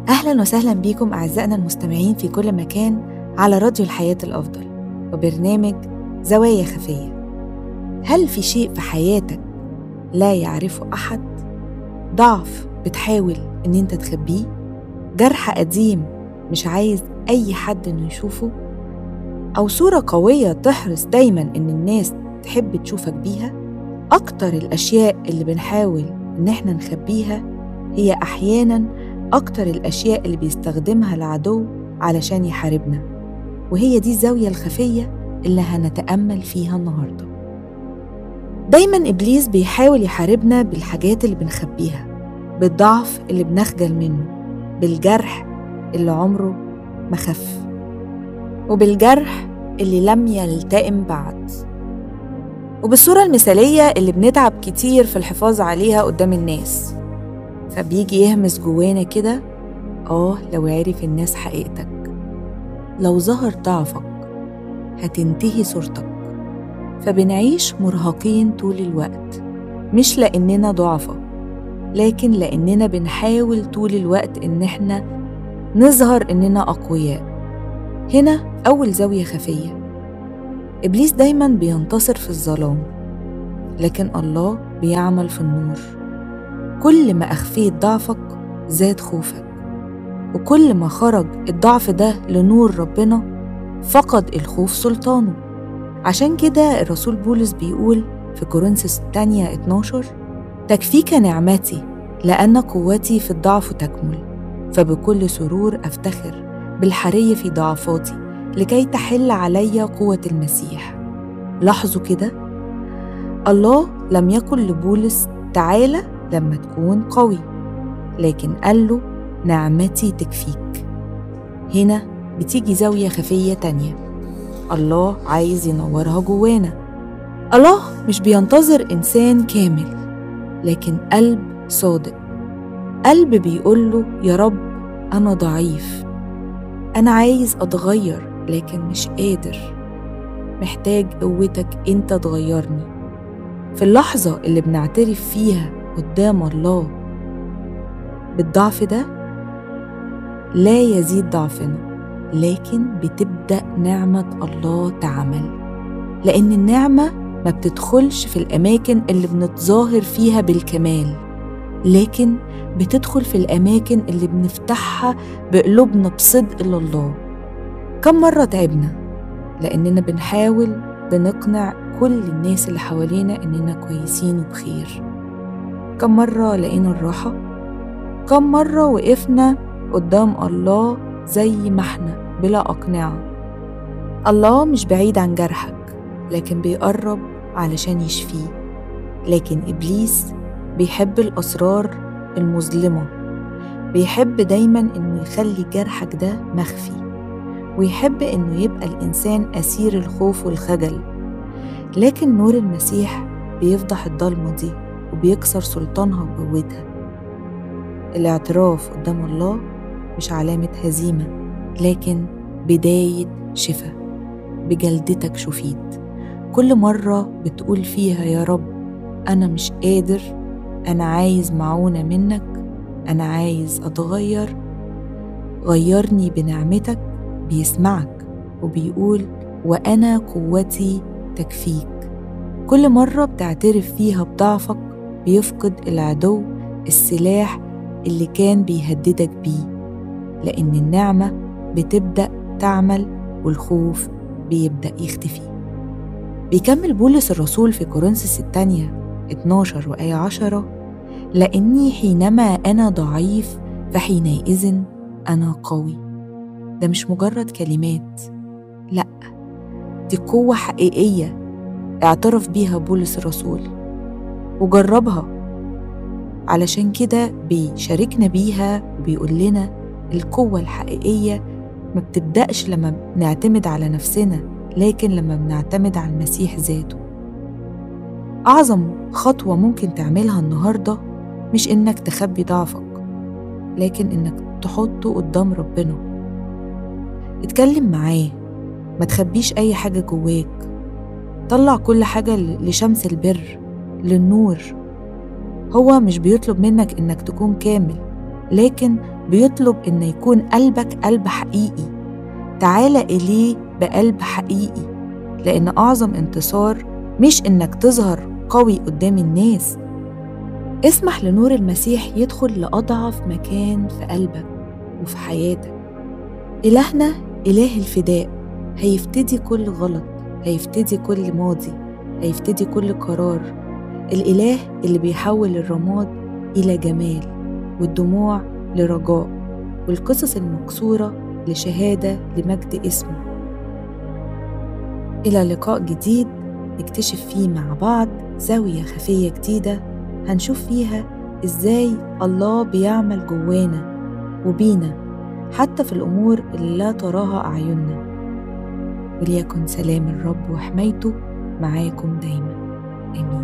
أهلا وسهلا بيكم أعزائنا المستمعين في كل مكان على راديو الحياة الأفضل وبرنامج زوايا خفية هل في شيء في حياتك لا يعرفه أحد؟ ضعف بتحاول إن أنت تخبيه؟ جرح قديم مش عايز أي حد إنه يشوفه؟ أو صورة قوية تحرص دايما إن الناس تحب تشوفك بيها؟ أكتر الأشياء اللي بنحاول إن إحنا نخبيها هي أحيانا أكتر الأشياء اللي بيستخدمها العدو علشان يحاربنا وهي دي الزاوية الخفية اللي هنتأمل فيها النهاردة دايما إبليس بيحاول يحاربنا بالحاجات اللي بنخبيها بالضعف اللي بنخجل منه بالجرح اللي عمره ما خف وبالجرح اللي لم يلتئم بعد وبالصورة المثالية اللي بنتعب كتير في الحفاظ عليها قدام الناس فبيجي يهمس جوانا كده آه لو عرف الناس حقيقتك لو ظهر ضعفك هتنتهي صورتك فبنعيش مرهقين طول الوقت مش لأننا ضعفة لكن لأننا بنحاول طول الوقت إن إحنا نظهر إننا أقوياء هنا أول زاوية خفية إبليس دايما بينتصر في الظلام لكن الله بيعمل في النور كل ما أخفيت ضعفك زاد خوفك وكل ما خرج الضعف ده لنور ربنا فقد الخوف سلطانه عشان كده الرسول بولس بيقول في كورنثوس الثانية 12 تكفيك نعمتي لأن قوتي في الضعف تكمل فبكل سرور أفتخر بالحري في ضعفاتي لكي تحل علي قوة المسيح لاحظوا كده الله لم يقل لبولس تعالى لما تكون قوي لكن قال له نعمتي تكفيك هنا بتيجي زاوية خفية تانية الله عايز ينورها جوانا الله مش بينتظر إنسان كامل لكن قلب صادق قلب بيقول له يا رب أنا ضعيف أنا عايز أتغير لكن مش قادر محتاج قوتك أنت تغيرني في اللحظة اللي بنعترف فيها قدام الله بالضعف ده لا يزيد ضعفنا لكن بتبدأ نعمة الله تعمل لأن النعمة ما بتدخلش في الأماكن اللي بنتظاهر فيها بالكمال لكن بتدخل في الأماكن اللي بنفتحها بقلوبنا بصدق لله كم مرة تعبنا لأننا بنحاول بنقنع كل الناس اللي حوالينا إننا كويسين وبخير كم مرة لقينا الراحة كم مرة وقفنا قدام الله زي ما احنا بلا أقنعة الله مش بعيد عن جرحك لكن بيقرب علشان يشفيه لكن إبليس بيحب الأسرار المظلمة بيحب دايما إنه يخلي جرحك ده مخفي ويحب إنه يبقى الإنسان أسير الخوف والخجل لكن نور المسيح بيفضح الضلمة دي وبيكسر سلطانها وقوتها الاعتراف قدام الله مش علامة هزيمة لكن بداية شفاء بجلدتك شفيت كل مرة بتقول فيها يا رب أنا مش قادر أنا عايز معونة منك أنا عايز أتغير غيرني بنعمتك بيسمعك وبيقول وأنا قوتي تكفيك كل مرة بتعترف فيها بضعفك بيفقد العدو السلاح اللي كان بيهددك بيه لأن النعمة بتبدأ تعمل والخوف بيبدأ يختفي بيكمل بولس الرسول في كورنثوس الثانية 12 وآية 10 لأني حينما أنا ضعيف فحينئذ أنا قوي ده مش مجرد كلمات لأ دي قوة حقيقية اعترف بيها بولس الرسول وجربها علشان كده بيشاركنا بيها وبيقول لنا القوة الحقيقية ما بتبدأش لما بنعتمد على نفسنا لكن لما بنعتمد على المسيح ذاته أعظم خطوة ممكن تعملها النهاردة مش إنك تخبي ضعفك لكن إنك تحطه قدام ربنا اتكلم معاه ما تخبيش أي حاجة جواك طلع كل حاجة لشمس البر للنور هو مش بيطلب منك إنك تكون كامل لكن بيطلب إن يكون قلبك قلب حقيقي تعال إليه بقلب حقيقي لأن أعظم انتصار مش إنك تظهر قوي قدام الناس اسمح لنور المسيح يدخل لأضعف مكان في قلبك وفي حياتك إلهنا إله الفداء هيفتدي كل غلط هيفتدي كل ماضي هيفتدي كل قرار الإله اللي بيحول الرماد إلى جمال والدموع لرجاء والقصص المكسورة لشهادة لمجد اسمه إلى لقاء جديد نكتشف فيه مع بعض زاوية خفية جديدة هنشوف فيها إزاي الله بيعمل جوانا وبينا حتى في الأمور اللي لا تراها أعيننا وليكن سلام الرب وحمايته معاكم دايما آمين